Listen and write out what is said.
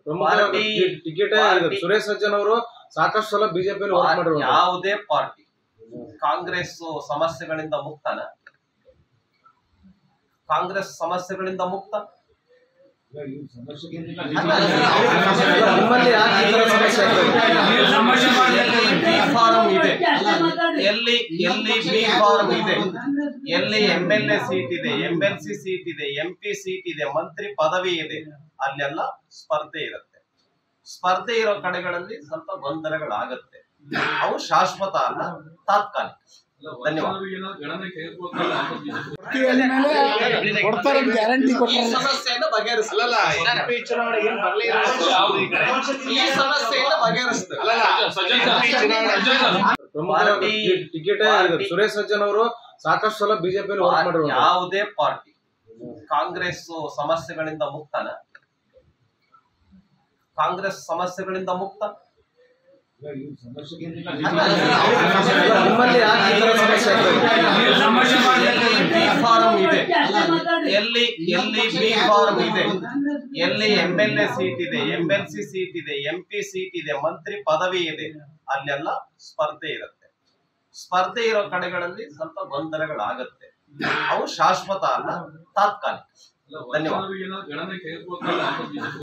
ಪ್ರಮುಖ party- ticket party- Suresh Sajjan ಅವರು ಸಾಕಷ್ಟು ಸಲ ಬಿಜೆಪಿಯಲ್ಲಿ ವರ್ಕ್ ಮಾಡಿರುವಂತ ಯಾವುದೇ ಪಾರ್ಟಿ ಕಾಂಗ್ರೆಸ್ ಸಮಸ್ಯೆಗಳಿಂದ ಮುಕ್ತನ ಕಾಂಗ್ರೆಸ್ ಸಮಸ್ಯೆಗಳಿಂದ ಮುಕ್ತ ನಿಮ್ಮಲ್ಲಿ ಯಾಕೆ ಈ ತರ ಸಮಸ್ಯೆ ಆಗ್ತದೆ? ಬಿ ಫಾರಂ ಇದೆ ಎಲ್ಲಿ ಎಲ್ಲಿ ಬಿ ಫಾರಂ ಇದೆ ಎಲ್ಲಿ ಎಂ ಎಲ್ ಎ ಸೀಟ್ ಇದೆ ಎಂ ಎಲ್ ಸಿ ಸೀಟ್ ಇದೆ ಎಂ ಪಿ ಸೀಟ್ ಇದೆ ಮಂತ್ರಿ ಪದವಿ ಇದೆ ಅಲ್ಲೆಲ್ಲ ಸ್ಪರ್ಧೆ ಇರುತ್ತೆ ಸ್ಪರ್ಧೆ ಇರೋ ಕಡೆಗಳಲ್ಲಿ ಸ್ವಲ್ಪ ಗೊಂದಲಗಳಾಗತ್ತೆ ಅವು ಶಾಶ್ವತ ಅಲ್ಲ ತಾತ್ಕಾಲಿಕ ಧನ್ಯವಾದ ಕೊಡ್ತಾರೆ ಗ್ಯಾರಂಟಿ ಈ ಕೊಟ್ಟರೆ ಸಮಸ್ಯೆಯನ್ನು ಬಗೆಹರಿಸಲ್ಲ ಈ ಸಮಸ್ಯೆಯನ್ನು ಬಗೆಹರಿಸ್ತದೆ ಪ್ರಮುಖ party- ticket party- Suresh Sajjan ಅವರು ಸಾಕಷ್ಟು ಸಲ ಬಿಜೆಪಿಯಲ್ಲಿ ವರ್ಕ್ ಮಾಡಿರುವಂತ ಯಾವುದೇ ಪಾರ್ಟಿ ಕಾಂಗ್ರೆಸ್ ಸಮಸ್ಯೆಗಳಿಂದ ಮುಕ್ತನ ಕಾಂಗ್ರೆಸ್ ಸಮಸ್ಯೆಗಳಿಂದ ಮುಕ್ತ ನಿಮ್ಮಲ್ಲಿ ಯಾಕೆ ಈ ತರ ಸಮಸ್ಯೆ ಆಗ್ತದೆ? ಎಲ್ಲಿ ಬಿ ಫಾರಂ ಇದೆ ಎಲ್ಲಿ ಎಲ್ಲಿ ಬಿ ಫಾರಂ ಇದೆ ಎಲ್ಲಿ ಎಂ ಎಲ್ ಎ ಸೀಟ್ ಇದೆ ಎಂ ಎಲ್ ಸಿ ಸೀಟ್ ಇದೆ ಎಂ ಪಿ ಸೀಟ್ ಇದೆ ಮಂತ್ರಿ ಪದವಿ ಇದೆ ಅಲ್ಲೆಲ್ಲ ಸ್ಪರ್ಧೆ ಇರುತ್ತೆ ಸ್ಪರ್ಧೆ ಇರೋ ಕಡೆಗಳಲ್ಲಿ ಸ್ವಲ್ಪ ಗೊಂದಲಗಳಾಗತ್ತೆ ಅವು ಶಾಶ್ವತ ಅಲ್ಲ ತಾತ್ಕಾಲಿಕ ಧನ್ಯವಾದ